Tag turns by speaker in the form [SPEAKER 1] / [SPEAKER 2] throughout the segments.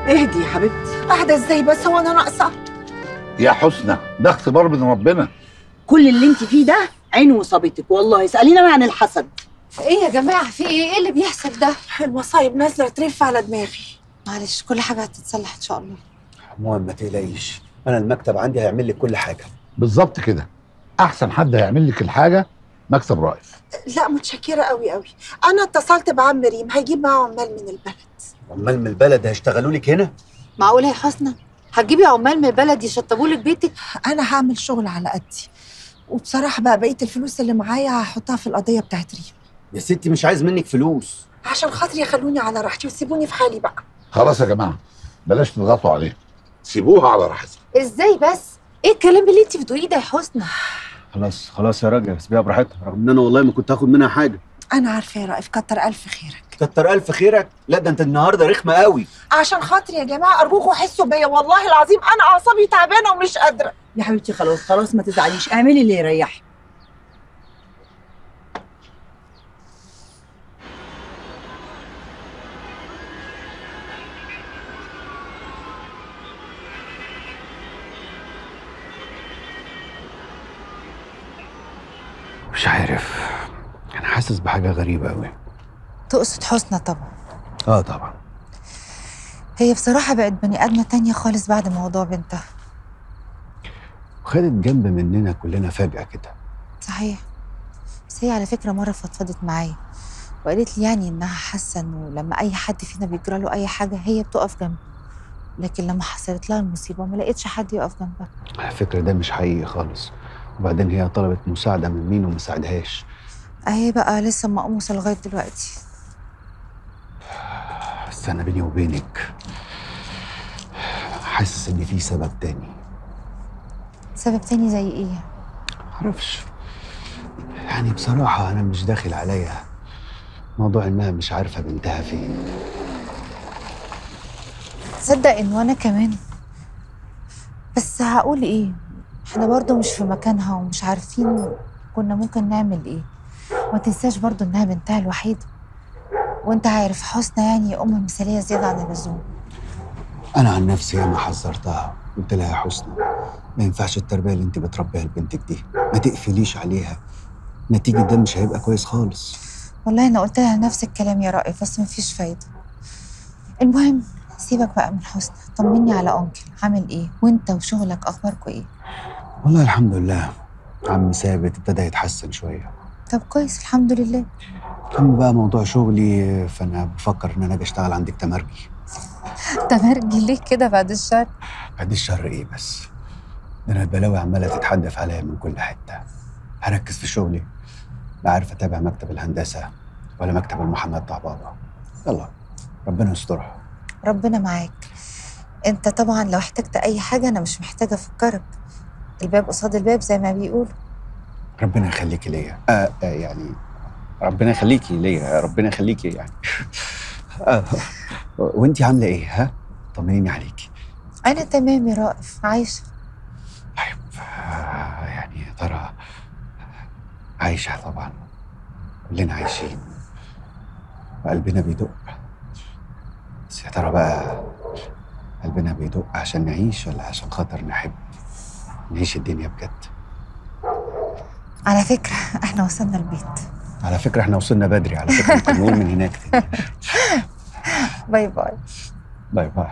[SPEAKER 1] اهدي يا حبيبتي
[SPEAKER 2] اهدى ازاي بس هو انا ناقصه
[SPEAKER 3] يا حسنى ده اختبار من ربنا
[SPEAKER 1] كل اللي انت فيه ده عين وصابتك والله اسالينا بقى عن الحسد
[SPEAKER 4] ايه يا جماعه في ايه ايه اللي بيحصل ده
[SPEAKER 2] المصايب نازله ترف على دماغي
[SPEAKER 4] معلش كل حاجه هتتصلح ان شاء الله
[SPEAKER 5] عموما ما تقلقيش انا المكتب عندي هيعمل لك كل حاجه
[SPEAKER 3] بالظبط كده احسن حد هيعمل لك الحاجه مكتب رائف
[SPEAKER 2] لا متشكره قوي قوي انا اتصلت بعم ريم هيجيب معاه عمال من البلد
[SPEAKER 5] عمال من البلد هيشتغلوا لك هنا
[SPEAKER 4] معقوله يا حسنى هتجيبي عمال من البلد يشطبوا لك بيتك
[SPEAKER 2] انا هعمل شغل على قدي وبصراحه بقى بقيه الفلوس اللي معايا هحطها في القضيه بتاعت ريم
[SPEAKER 5] يا ستي مش عايز منك فلوس
[SPEAKER 2] عشان خاطري يخلوني على راحتي وسيبوني في حالي بقى
[SPEAKER 3] خلاص يا جماعه بلاش تضغطوا عليه سيبوها على راحتها
[SPEAKER 4] ازاي بس ايه الكلام اللي انت بتقوليه ده يا حسنى
[SPEAKER 5] خلاص خلاص يا راجل سيبيها براحتها رغم ان انا والله ما كنت هاخد منها حاجه
[SPEAKER 2] انا عارفه يا رائف كتر الف خيرك
[SPEAKER 5] كتر الف خيرك لا ده انت النهارده رخمه قوي
[SPEAKER 2] عشان خاطري يا جماعه ارجوكوا حسوا بيا والله العظيم انا اعصابي تعبانه ومش قادره
[SPEAKER 1] يا حبيبتي خلاص خلاص ما تزعليش اعملي اللي يريحك
[SPEAKER 5] مش عارف انا حاسس بحاجه غريبه قوي
[SPEAKER 4] تقصد حسنى طبعا
[SPEAKER 5] اه طبعا
[SPEAKER 4] هي بصراحه بقت بني ادمه تانية خالص بعد موضوع بنتها
[SPEAKER 5] وخدت جنب مننا كلنا فجاه كده
[SPEAKER 4] صحيح بس هي على فكره مره فضفضت معايا وقالت لي يعني انها حاسه انه لما اي حد فينا بيجرى له اي حاجه هي بتقف جنبه لكن لما حصلت لها المصيبه ما لقيتش حد يقف جنبها
[SPEAKER 5] على فكره ده مش حقيقي خالص وبعدين هي طلبت مساعده من مين وما ساعدهاش
[SPEAKER 4] اهي بقى لسه مقموصه لغايه دلوقتي
[SPEAKER 5] بس انا بيني وبينك حاسس ان في سبب تاني
[SPEAKER 4] سبب تاني زي ايه
[SPEAKER 5] معرفش يعني بصراحة أنا مش داخل عليا موضوع إنها مش عارفة بنتها فين
[SPEAKER 4] تصدق ان وانا كمان بس هقول ايه احنا برضو مش في مكانها ومش عارفين كنا ممكن نعمل ايه ما تنساش برضو انها بنتها الوحيدة وانت عارف حسنى يعني ام مثالية زيادة عن اللزوم
[SPEAKER 5] أنا عن نفسي ياما حذرتها قلت لها يا حسنى ما ينفعش التربية اللي أنت بتربيها لبنتك دي ما تقفليش عليها نتيجة ده مش هيبقى كويس خالص
[SPEAKER 4] والله انا قلت لها نفس الكلام يا رائف بس مفيش فايدة المهم سيبك بقى من حسنى طمني على انكل عامل ايه وانت وشغلك اخباركوا ايه
[SPEAKER 5] والله الحمد لله عم ثابت ابتدى يتحسن شوية
[SPEAKER 4] طب كويس الحمد لله
[SPEAKER 5] أما بقى موضوع شغلي فأنا بفكر إن أنا أجي أشتغل عندك تمرجي
[SPEAKER 4] تمرجي ليه كده بعد الشر
[SPEAKER 5] بعد الشر إيه بس ده أنا البلاوي عمالة تتحدف عليا من كل حتة هركز في شغلي لا عارف أتابع مكتب الهندسة ولا مكتب المحاماة بتاع بابا يلا ربنا يسترها
[SPEAKER 4] ربنا معاك انت طبعا لو احتجت اي حاجة انا مش محتاجة افكرك الباب قصاد الباب زي ما بيقولوا
[SPEAKER 5] ربنا يخليكي ليا آه آه يعني ربنا يخليكي ليا ربنا يخليكي يعني آه وانتي عامله ايه ها طمنيني عليكي
[SPEAKER 4] انا تمام يا رائف عايشة
[SPEAKER 5] طيب آه يعني يا ترى عايشه طبعا كلنا عايشين وقلبنا بيدق بس يا ترى بقى قلبنا بيدق عشان نعيش ولا عشان خاطر نحب نعيش الدنيا بجد
[SPEAKER 4] على فكرة احنا وصلنا البيت
[SPEAKER 5] على فكرة احنا وصلنا بدري على فكرة ممكن نقول من هناك تاني
[SPEAKER 4] باي باي
[SPEAKER 5] باي باي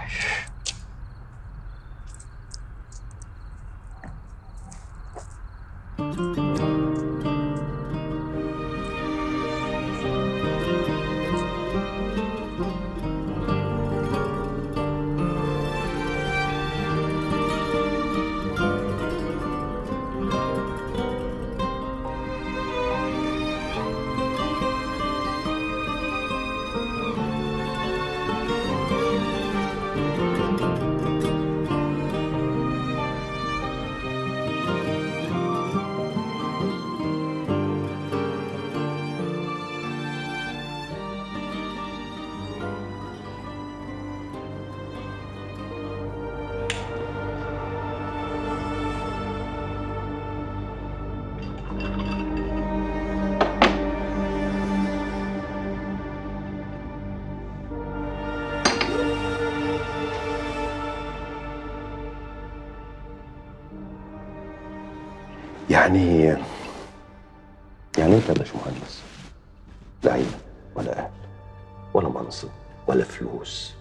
[SPEAKER 6] يعني يعني انت يا باشمهندس لا عيلة ولا اهل ولا منصب ولا فلوس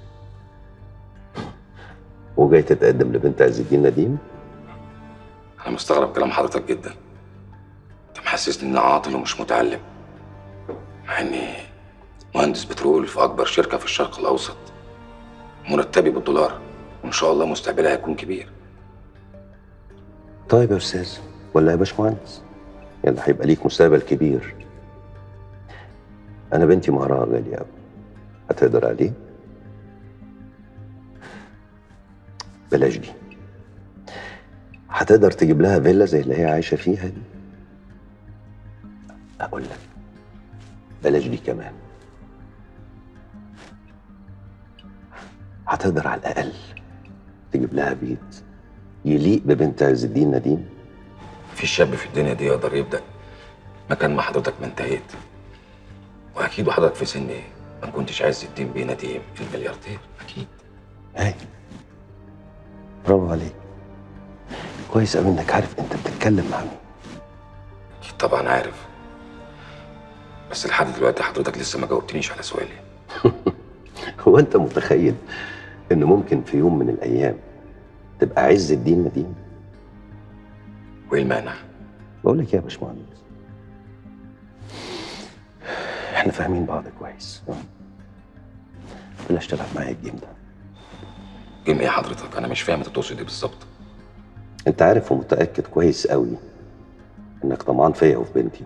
[SPEAKER 6] وجاي تتقدم لبنت عز الدين نديم
[SPEAKER 7] انا مستغرب كلام حضرتك جدا انت محسسني اني عاطل ومش متعلم مع اني مهندس بترول في اكبر شركه في الشرق الاوسط مرتبي بالدولار وان شاء الله مستقبلي هيكون كبير
[SPEAKER 6] طيب يا استاذ ولا يا باشمهندس يلا هيبقى ليك مستقبل كبير انا بنتي مهرها غالية قوي هتقدر عليه بلاش دي هتقدر تجيب لها فيلا زي اللي هي عايشة فيها دي اقول لك بلاش دي كمان هتقدر على الاقل تجيب لها بيت يليق ببنت عز الدين نديم
[SPEAKER 7] في شاب في الدنيا دي يقدر يبدا مكان ما حضرتك ما انتهيت واكيد وحضرتك في سني ما كنتش عايز الدين بيه نديم الملياردير اكيد
[SPEAKER 6] هاي برافو عليك كويس قوي انك عارف انت بتتكلم مع مين
[SPEAKER 7] اكيد طبعا عارف بس لحد دلوقتي حضرتك لسه ما جاوبتنيش على سؤالي
[SPEAKER 6] هو انت متخيل ان ممكن في يوم من الايام تبقى عز الدين نديم
[SPEAKER 7] وايه المانع
[SPEAKER 6] بقول لك إيه يا باشمهندس احنا فاهمين بعض كويس ها؟ بلاش تلعب معايا الجيم ده
[SPEAKER 7] جيم ايه حضرتك انا مش فاهم انت تقصد ايه بالظبط
[SPEAKER 6] انت عارف ومتاكد كويس قوي انك طمعان فيا وفي بنتي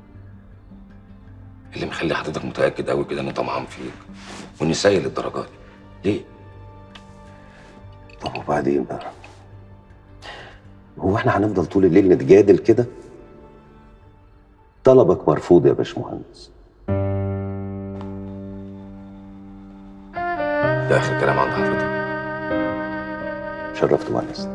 [SPEAKER 7] اللي مخلي حضرتك متاكد قوي كده اني طمعان فيك واني سيء للدرجات دي ليه
[SPEAKER 6] طب وبعدين بقى هو احنا هنفضل طول الليل نتجادل كده طلبك مرفوض يا باشمهندس
[SPEAKER 7] ده اخر كلام عند حضرتك
[SPEAKER 6] شرفت وانست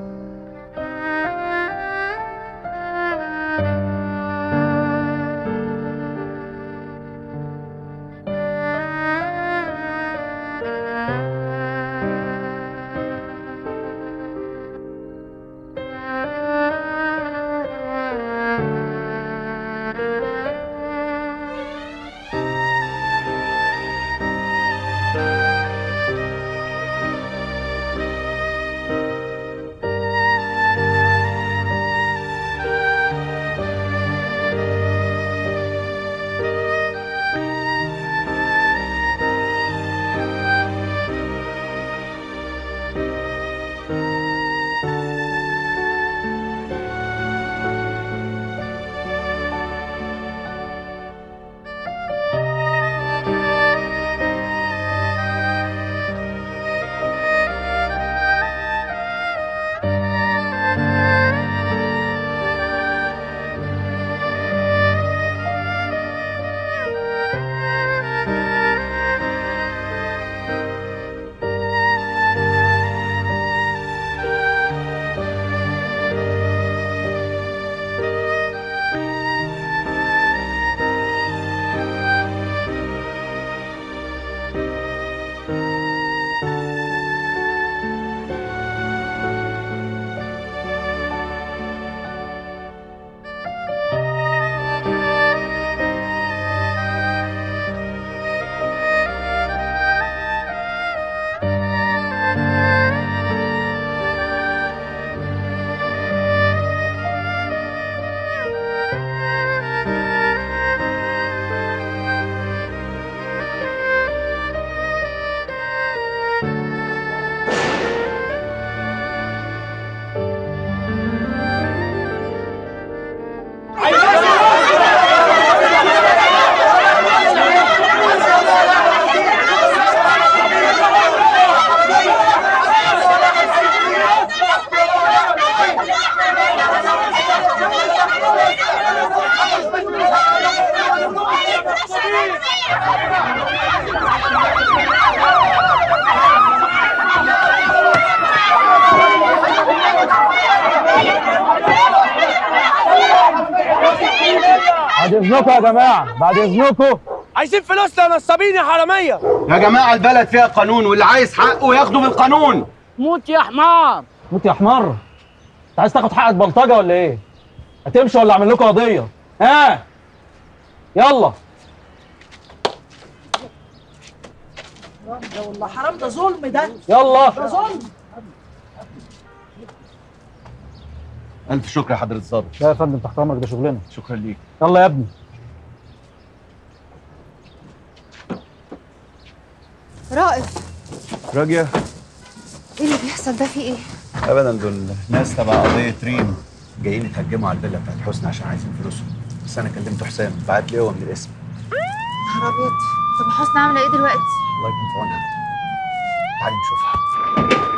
[SPEAKER 8] بعد اذنكم يا جماعه بعد اذنكم
[SPEAKER 9] عايزين فلوسنا يا نصابين يا حراميه
[SPEAKER 10] يا جماعة البلد فيها قانون واللي عايز حقه ياخده بالقانون
[SPEAKER 9] موت يا حمار
[SPEAKER 8] موت يا حمار انت عايز تاخد حقك بلطجه ولا ايه؟ هتمشي ولا اعمل لكم قضيه ها يلا
[SPEAKER 2] ده والله حرام ده ظلم ده
[SPEAKER 8] يلا
[SPEAKER 2] ده ظلم
[SPEAKER 10] الف شكر يا حضره الظابط
[SPEAKER 8] لا يا فندم تحت امرك ده شغلنا
[SPEAKER 10] شكرا ليك
[SPEAKER 8] يلا يا ابني
[SPEAKER 4] رائف
[SPEAKER 10] راجية
[SPEAKER 4] ايه اللي بيحصل ده في ايه
[SPEAKER 10] ابدا دول ناس تبع قضيه ريم جايين يتهجموا على الفيلا بتاعت حسني عشان عايزين فلوسهم بس انا كلمت حسام بعت لي هو من الاسم
[SPEAKER 4] نهار ابيض طب حسني عامله ايه دلوقتي
[SPEAKER 10] الله يكون في عونها تعالي نشوفها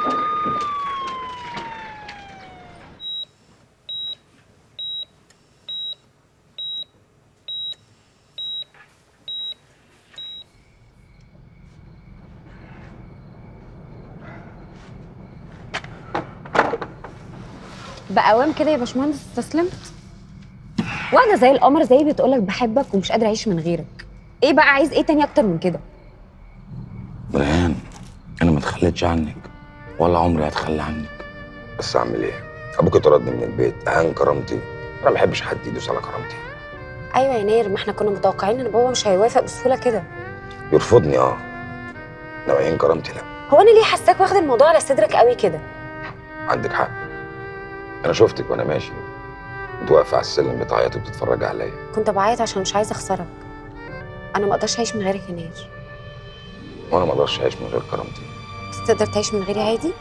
[SPEAKER 11] بأوام كده يا باشمهندس استسلمت واحدة زي القمر زي بتقولك بحبك ومش قادرة أعيش من غيرك إيه بقى عايز إيه تاني أكتر من كده
[SPEAKER 7] برهان انا ما اتخليتش عنك ولا عمري هتخلى عنك بس اعمل ايه ابوك طردني من البيت اهان كرامتي انا ما بحبش حد يدوس على كرامتي
[SPEAKER 11] أيوة يا نير ما إحنا كنا متوقعين إن بابا مش هيوافق بسهولة كده
[SPEAKER 7] يرفضني اه انما يهين كرامتي لا
[SPEAKER 11] هو أنا ليه حاساك واخد الموضوع على صدرك قوي كده
[SPEAKER 7] عندك حق انا شفتك وانا ماشي كنت واقفه على السلم بتعيطي وبتتفرجي عليا
[SPEAKER 11] كنت بعيط عشان مش عايزة أخسرك أنا ما أقدرش أعيش من غيرك يا نير
[SPEAKER 7] وانا ما اقدرش اعيش من غير كرامتي
[SPEAKER 11] بس تقدر تعيش من غيري عادي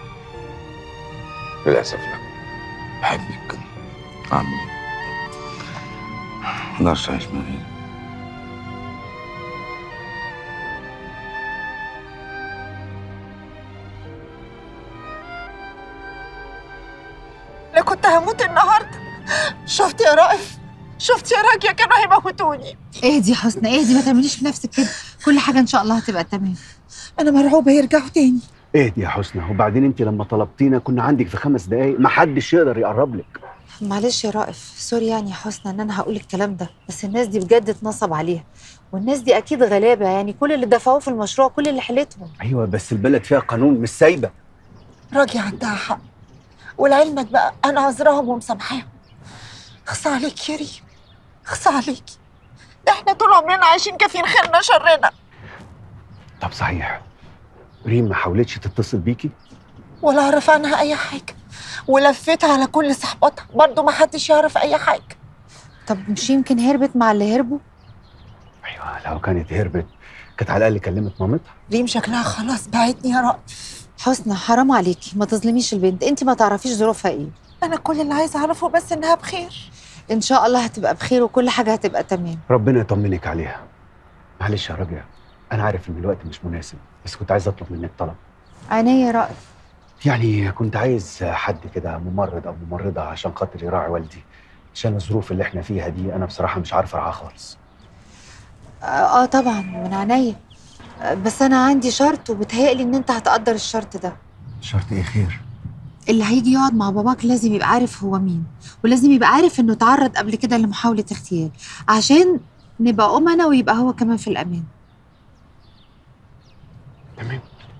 [SPEAKER 7] للاسف لا بحبك اعمل ايه ما اقدرش اعيش من غيرك
[SPEAKER 2] انا كنت هموت النهارده شفت يا رائف شفت يا راجية كانوا هيموتوني
[SPEAKER 4] اهدي يا حسنى اهدي ما تعمليش في نفسك كده كل حاجه ان شاء الله هتبقى تمام
[SPEAKER 2] انا مرعوبه يرجعوا تاني
[SPEAKER 10] اهدي يا حسنى وبعدين انت لما طلبتينا كنا عندك في خمس دقايق ما حدش يقدر يقرب لك
[SPEAKER 4] معلش يا رائف سوري يعني يا حسنى ان انا هقول الكلام ده بس الناس دي بجد اتنصب عليها والناس دي اكيد غلابه يعني كل اللي دفعوه في المشروع كل اللي حلتهم
[SPEAKER 10] ايوه بس البلد فيها قانون مش سايبه
[SPEAKER 2] راجية عندها حق ولعلمك بقى انا عذراهم ومسامحاهم خص عليك يا ريم خص عليك ده احنا طول عمرنا عايشين كافيين خيرنا شرنا
[SPEAKER 10] طب صحيح ريم ما حاولتش تتصل بيكي
[SPEAKER 2] ولا اعرف عنها اي حاجه ولفيت على كل صحباتها برضه ما حدش يعرف اي حاجه
[SPEAKER 4] طب مش يمكن هربت مع اللي هربوا
[SPEAKER 10] ايوه لو كانت هربت كانت على الاقل كلمت مامتها
[SPEAKER 2] ريم شكلها خلاص بعتني يا رائف
[SPEAKER 4] حسنى حرام عليكي ما تظلميش البنت انت ما تعرفيش ظروفها ايه
[SPEAKER 2] انا كل اللي عايزه اعرفه بس انها بخير
[SPEAKER 4] ان شاء الله هتبقى بخير وكل حاجه هتبقى تمام
[SPEAKER 10] ربنا يطمنك عليها معلش يا راجع انا عارف ان الوقت مش مناسب بس كنت عايز اطلب منك طلب
[SPEAKER 4] عينيا يا رائف
[SPEAKER 10] يعني كنت عايز حد كده ممرض او ممرضه عشان خاطر يراعي والدي عشان الظروف اللي احنا فيها دي انا بصراحه مش عارف ارعاها خالص
[SPEAKER 4] اه آه طبعا من عينيا آه، بس انا عندي شرط وبتهيألي ان انت هتقدر الشرط ده
[SPEAKER 10] شرط ايه خير
[SPEAKER 4] اللي هيجي يقعد مع باباك لازم يبقى عارف هو مين ولازم يبقى عارف انه اتعرض قبل كده لمحاولة اغتيال عشان نبقى أمنا ويبقى هو كمان في الأمان
[SPEAKER 10] تمام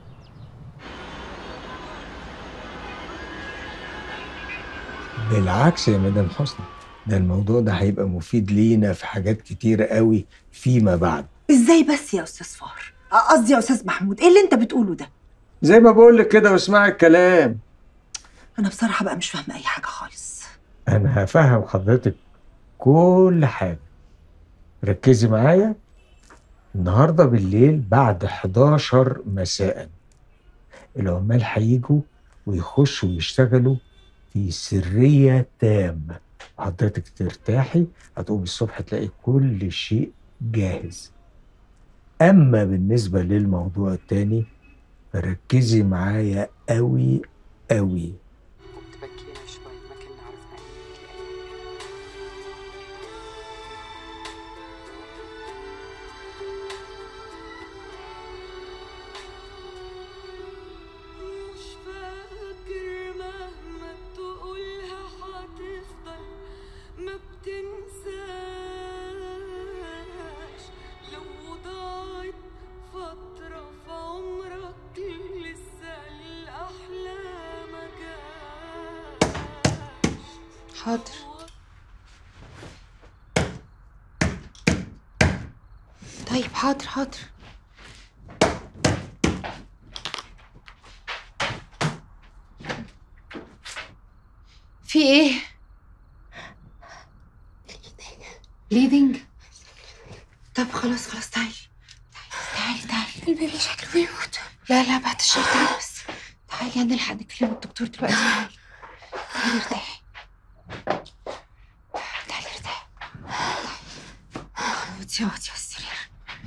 [SPEAKER 12] بالعكس يا مدام حسني ده الموضوع ده هيبقى مفيد لينا في حاجات كتيرة قوي فيما بعد
[SPEAKER 1] ازاي بس يا استاذ فار قصدي يا استاذ محمود ايه اللي انت بتقوله ده
[SPEAKER 12] زي ما بقول لك كده واسمعي الكلام
[SPEAKER 1] انا بصراحه بقى مش فاهمه اي حاجه خالص
[SPEAKER 12] انا هفهم حضرتك كل حاجة ركزي معايا النهاردة بالليل بعد 11 مساء العمال هيجوا ويخشوا يشتغلوا في سرية تامة حضرتك ترتاحي هتقومي الصبح تلاقي كل شيء جاهز أما بالنسبة للموضوع التاني فركزي معايا قوي قوي
[SPEAKER 13] فاكر مهما تقولها هتفضل ما بتنساش لو ضاعت فترة في عمرك لسه الأحلى ما جاش
[SPEAKER 4] حاضر طيب حاضر حاضر في ايه ليدنج طب خلاص خلاص تعالي تعالي تعالي البيبي شكله بيموت لا لا بعد الشر تعالي بس تعالي هنلحق نكلم الدكتور دلوقتي تعالي تعالي ارتاحي تعالي ارتاحي اقعدي اقعدي على السرير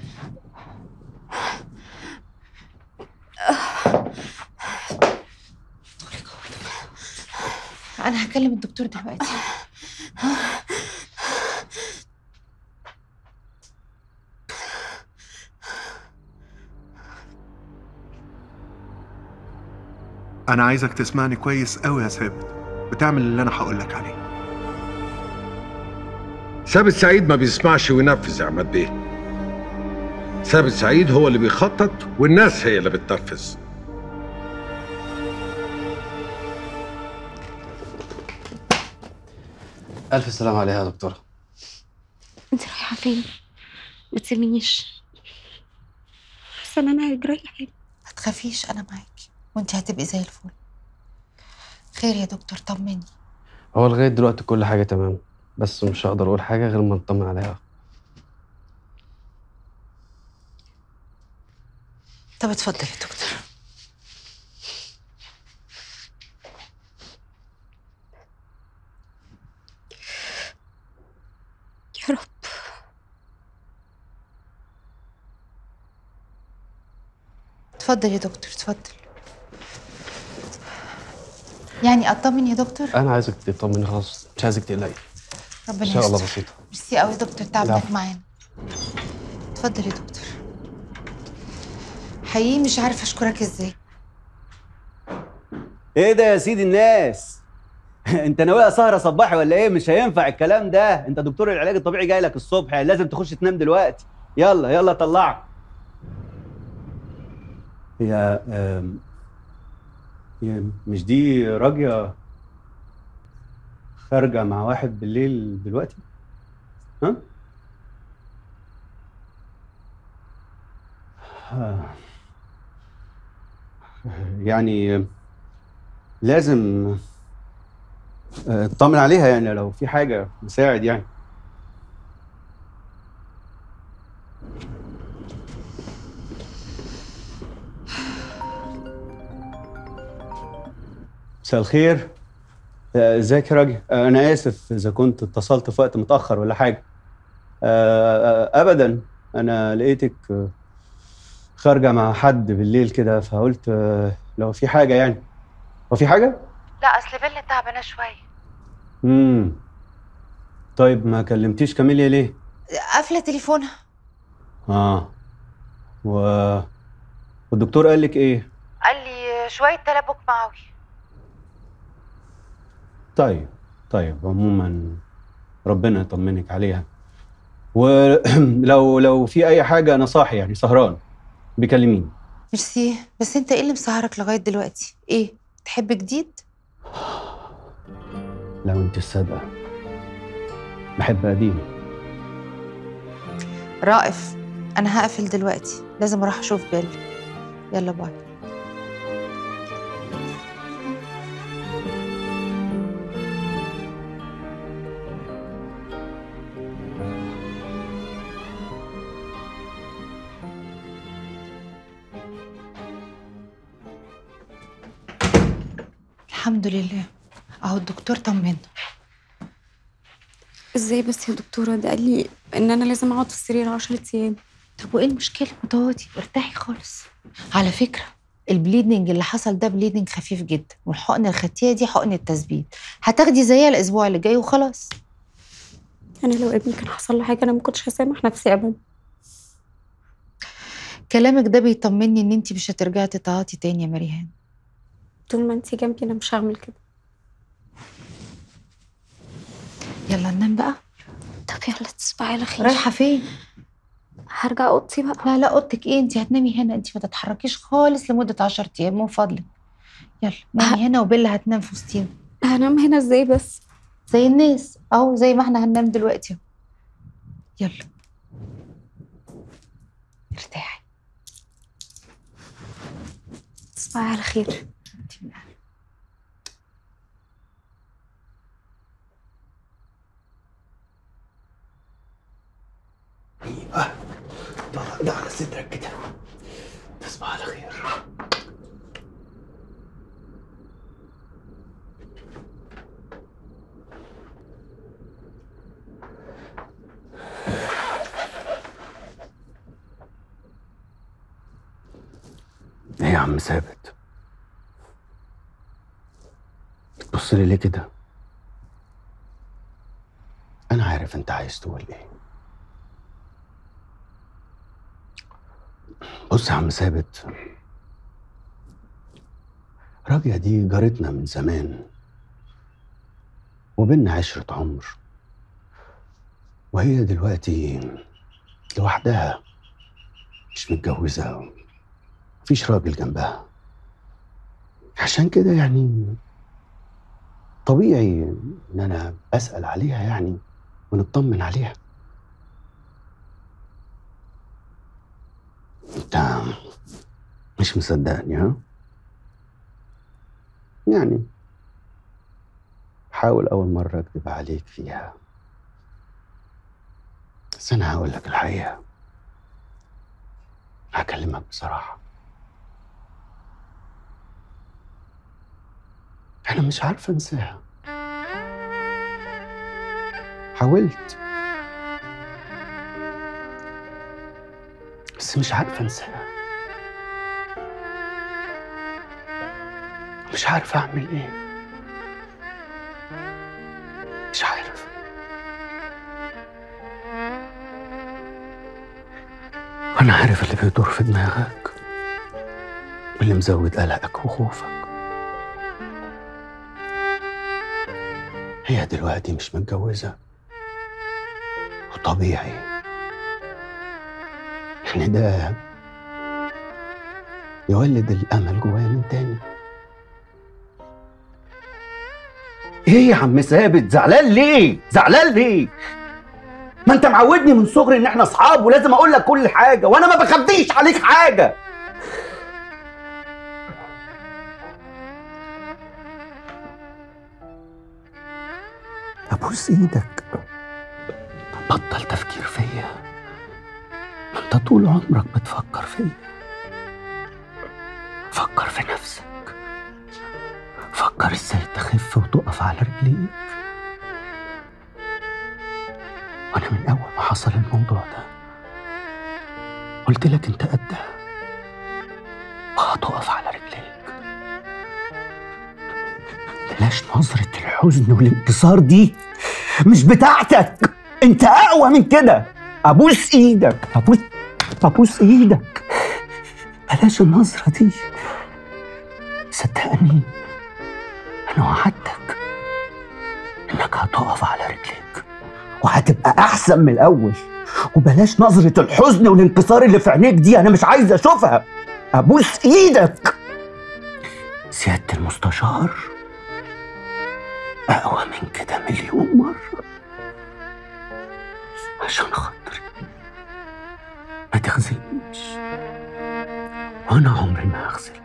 [SPEAKER 4] ادخلي جوه ادخلي. انا هكلم الدكتور دلوقتي
[SPEAKER 14] أنا عايزك تسمعني كويس أوي يا ثابت وتعمل اللي أنا هقولك عليه
[SPEAKER 15] ثابت سعيد ما بيسمعش وينفذ يا عماد بيه ثابت سعيد هو اللي بيخطط والناس هي اللي بتنفذ
[SPEAKER 5] ألف سلام عليها يا دكتورة
[SPEAKER 11] انت رايحه فين ما تسيبنيش حاسه ان انا هيجري لي حاجه
[SPEAKER 4] ما تخافيش انا معاكي وانت هتبقي زي الفل خير يا دكتور طمني
[SPEAKER 5] هو لغاية دلوقتي كل حاجة تمام بس مش هقدر أقول حاجة غير ما نطمن عليها
[SPEAKER 4] طب اتفضل يا دكتور
[SPEAKER 11] يا رب
[SPEAKER 4] اتفضل يا دكتور اتفضل يعني اطمن يا دكتور
[SPEAKER 5] أنا عايزك تطمني خلاص مش عايزك تقلقي
[SPEAKER 4] ربنا
[SPEAKER 5] إن شاء الله
[SPEAKER 4] يستر.
[SPEAKER 5] بسيطة
[SPEAKER 4] ميرسي قوي يا دكتور تعبك
[SPEAKER 5] العفو.
[SPEAKER 4] معانا اتفضل يا دكتور حقيقي مش عارفه اشكرك ازاي
[SPEAKER 10] ايه ده يا سيدي الناس انت ناويها سهره صباحي ولا ايه مش هينفع الكلام ده انت دكتور العلاج الطبيعي جاي لك الصبح يعني لازم تخش تنام دلوقتي يلا يلا طلعك هي آم، هي مش دي راجية خارجة مع واحد بالليل دلوقتي ها آه. يعني لازم آه، اطمن عليها يعني لو في حاجة مساعد يعني مساء الخير آه، ازيك يا راجل آه، انا اسف اذا كنت اتصلت في وقت متاخر ولا حاجه آه، آه، ابدا انا لقيتك آه، خارجه مع حد بالليل كده فقلت آه، لو في حاجه يعني هو في حاجه
[SPEAKER 4] لا اصل بيلا تعبانه شويه
[SPEAKER 10] امم طيب ما كلمتيش كاميليا ليه
[SPEAKER 4] قافله تليفونها
[SPEAKER 10] اه و والدكتور قال لك ايه
[SPEAKER 4] قال لي شويه تلبك معوي
[SPEAKER 10] طيب طيب عموما ربنا يطمنك عليها ولو لو في اي حاجه انا صاحي يعني سهران بيكلميني
[SPEAKER 4] ميرسي بس انت ايه اللي مسهرك لغايه دلوقتي ايه تحب جديد
[SPEAKER 10] لو انت الصادقه بحب قديم
[SPEAKER 4] رائف انا هقفل دلوقتي لازم اروح اشوف بيل يلا باي الحمد لله اهو الدكتور طمنا
[SPEAKER 11] ازاي بس يا دكتوره ده قال لي ان انا لازم اقعد في السرير 10 ايام
[SPEAKER 4] طب وايه المشكله ما تقعدي وارتاحي خالص على فكره البليدنج اللي حصل ده بليدنج خفيف جدا والحقن الختيه دي حقن التثبيت هتاخدي زيها الاسبوع اللي جاي وخلاص
[SPEAKER 11] انا لو ابني كان حصل له حاجه انا ما كنتش هسامح نفسي ابدا
[SPEAKER 4] كلامك ده بيطمني ان انت مش هترجعي تتعاطي تاني يا مريهان
[SPEAKER 11] طول ما انت جنبي انا مش هعمل كده
[SPEAKER 4] يلا ننام بقى
[SPEAKER 11] طب يلا تصبحي على خير
[SPEAKER 4] رايحه فين
[SPEAKER 11] هرجع اوضتي بقى
[SPEAKER 4] لا لا اوضتك ايه انت هتنامي هنا انت ما تتحركيش خالص لمده 10 ايام من فضلك يلا نامي هنا وبيلا هتنام في وسطينا
[SPEAKER 11] هنام هنا ازاي بس
[SPEAKER 4] زي الناس اهو زي ما احنا هننام دلوقتي اهو. يلا
[SPEAKER 11] تصبحي على خير
[SPEAKER 5] طلع ده على صدرك كده تصبح على خير ايه يا عم ثابت بتبص لي ليه كده انا عارف انت عايز تقول ايه بص يا عم ثابت راجية دي جارتنا من زمان وبينا عشرة عمر وهي دلوقتي لوحدها مش متجوزة مفيش راجل جنبها عشان كده يعني طبيعي ان انا اسال عليها يعني ونطمن عليها انت مش مصدقني ها يعني حاول اول مره اكذب عليك فيها بس انا هقول لك الحقيقه هكلمك بصراحه انا مش عارفه انساها حاولت بس مش عارفه انساها مش عارف اعمل ايه مش عارف وانا عارف اللي بيدور في دماغك واللي مزود قلقك وخوفك هي دلوقتي مش متجوزة وطبيعي يعني ده يولد الأمل جوايا من تاني
[SPEAKER 16] ايه يا عم ثابت زعلان ليه زعلان ليه ما انت معودني من صغري ان احنا اصحاب ولازم اقول لك كل حاجه وانا ما بخبيش عليك حاجه
[SPEAKER 5] أبوس إيدك بطل تفكير فيا ما أنت طول عمرك بتفكر فيا فكر في نفسك فكر إزاي تخف وتقف على رجليك وأنا من أول ما حصل الموضوع ده قلت لك أنت قدها وهتقف على رجليك
[SPEAKER 16] بلاش نظرة الحزن والانكسار دي مش بتاعتك انت اقوى من كده ابوس ايدك ابوس ابوس ايدك
[SPEAKER 5] بلاش النظرة دي صدقني أنا وعدتك إنك هتقف على رجليك
[SPEAKER 16] وهتبقى احسن من الاول وبلاش نظرة الحزن والانكسار اللي في عينيك دي انا مش عايز اشوفها ابوس ايدك
[SPEAKER 5] سيادة المستشار أقوى من كده مليون مرة عشان خاطري ما تخزنيش وأنا عمري ما هخزن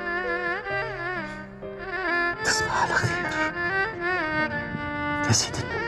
[SPEAKER 5] تصبح على خير يا سيدي النبي